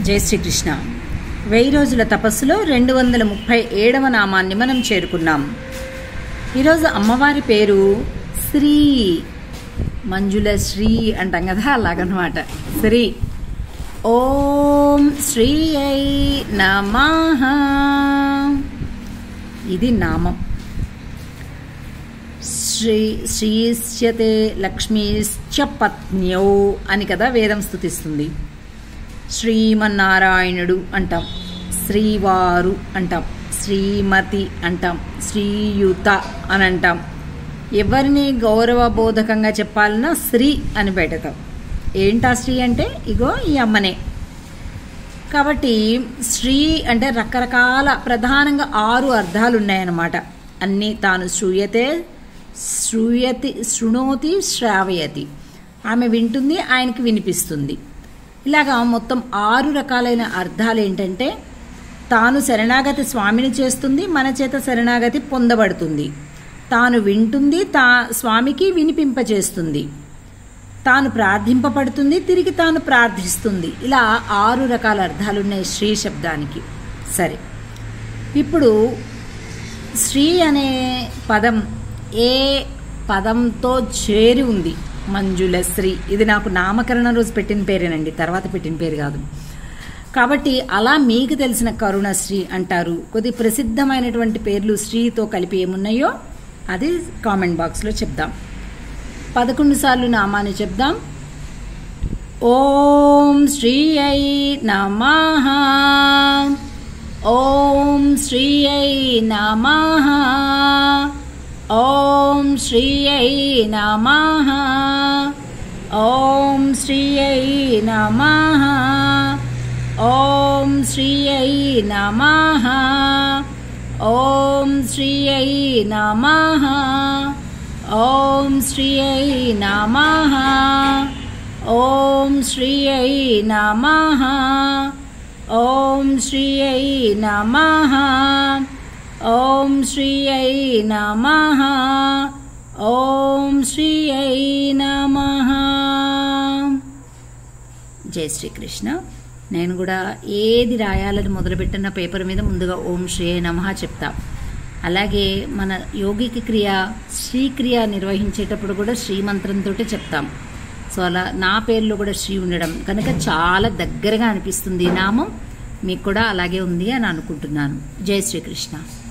జై శ్రీకృష్ణ వెయ్యి రోజుల తపస్సులో రెండు వందల ముప్పై ఏడవ నామాన్ని మనం చేరుకున్నాం ఈరోజు అమ్మవారి పేరు శ్రీ మంజుల శ్రీ అంటాం కదా అలాగనమాట శ్రీ ఓం శ్రీ ఐ నమః ఇది నామం శ్రీ శ్రీశ్యతే లక్ష్మీశ్చ పత్న్యౌ అని కదా వేదం స్థుతిస్తుంది శ్రీమన్నారాయణుడు అంటాం శ్రీవారు అంటాం శ్రీమతి అంటాం శ్రీయుత అని అంటాం ఎవరిని గౌరవబోధకంగా చెప్పాలన్నా శ్రీ అని పెడతాం ఏంటా శ్రీ అంటే ఇగో ఈ అమ్మనే కాబట్టి శ్రీ అంటే రకరకాల ప్రధానంగా ఆరు అర్థాలు ఉన్నాయన్నమాట అన్నీ తాను శ్రూయతే శ్రూయతి శృణోతి శ్రావయతి ఆమె వింటుంది ఆయనకి వినిపిస్తుంది ఇలాగా మొత్తం ఆరు రకాలైన అర్థాలు ఏంటంటే తాను శరణాగతి స్వామిని చేస్తుంది మన చేత శరణాగతి పొందబడుతుంది తాను వింటుంది తా స్వామికి వినిపింపచేస్తుంది తాను ప్రార్థింపబడుతుంది తిరిగి తాను ప్రార్థిస్తుంది ఇలా ఆరు రకాల అర్థాలు ఉన్నాయి శ్రీ శబ్దానికి సరే ఇప్పుడు శ్రీ అనే పదం ఏ పదంతో చేరి ఉంది మంజుల శ్రీ ఇది నాకు నామకరణ రోజు పెట్టిన పేరేనండి తర్వాత పెట్టిన పేరు కాదు కాబట్టి అలా మీకు తెలిసిన కరుణశ్రీ అంటారు కొద్ది ప్రసిద్ధమైనటువంటి పేర్లు శ్రీతో కలిపి ఏమున్నాయో అది కామెంట్ బాక్స్లో చెప్దాం పదకొండు సార్లు నామాన్ని చెప్దాం ఓం శ్రీ ఐ నమః ఓం శ్రీ ఐ నమః ఓం శ్రీ ఐ నమః ఓం శ్రీ ఐ నమః ఓం శ్రీ ఐ నమః ఓం శ్రీ ఐ నమః ఓం శ్రీ ఐ నమః ఓం శ్రీ ఐ నమః ఓం శ్రీ ఐ నమః ఓం శ్రీ ఐ నమః ఓం శ్రీ ఐ నమః జై శ్రీకృష్ణ నేను కూడా ఏది రాయాలని మొదలుపెట్టిన పేపర్ మీద ముందుగా ఓం శ్రీ నమః చెప్తా అలాగే మన యోగికి క్రియ శ్రీక్రియ నిర్వహించేటప్పుడు కూడా శ్రీమంత్రంతో చెప్తాం సో అలా నా పేర్లో కూడా శ్రీ ఉండడం కనుక చాలా దగ్గరగా అనిపిస్తుంది ఈ నామం మీకు కూడా అలాగే ఉంది అని అనుకుంటున్నాను జై శ్రీకృష్ణ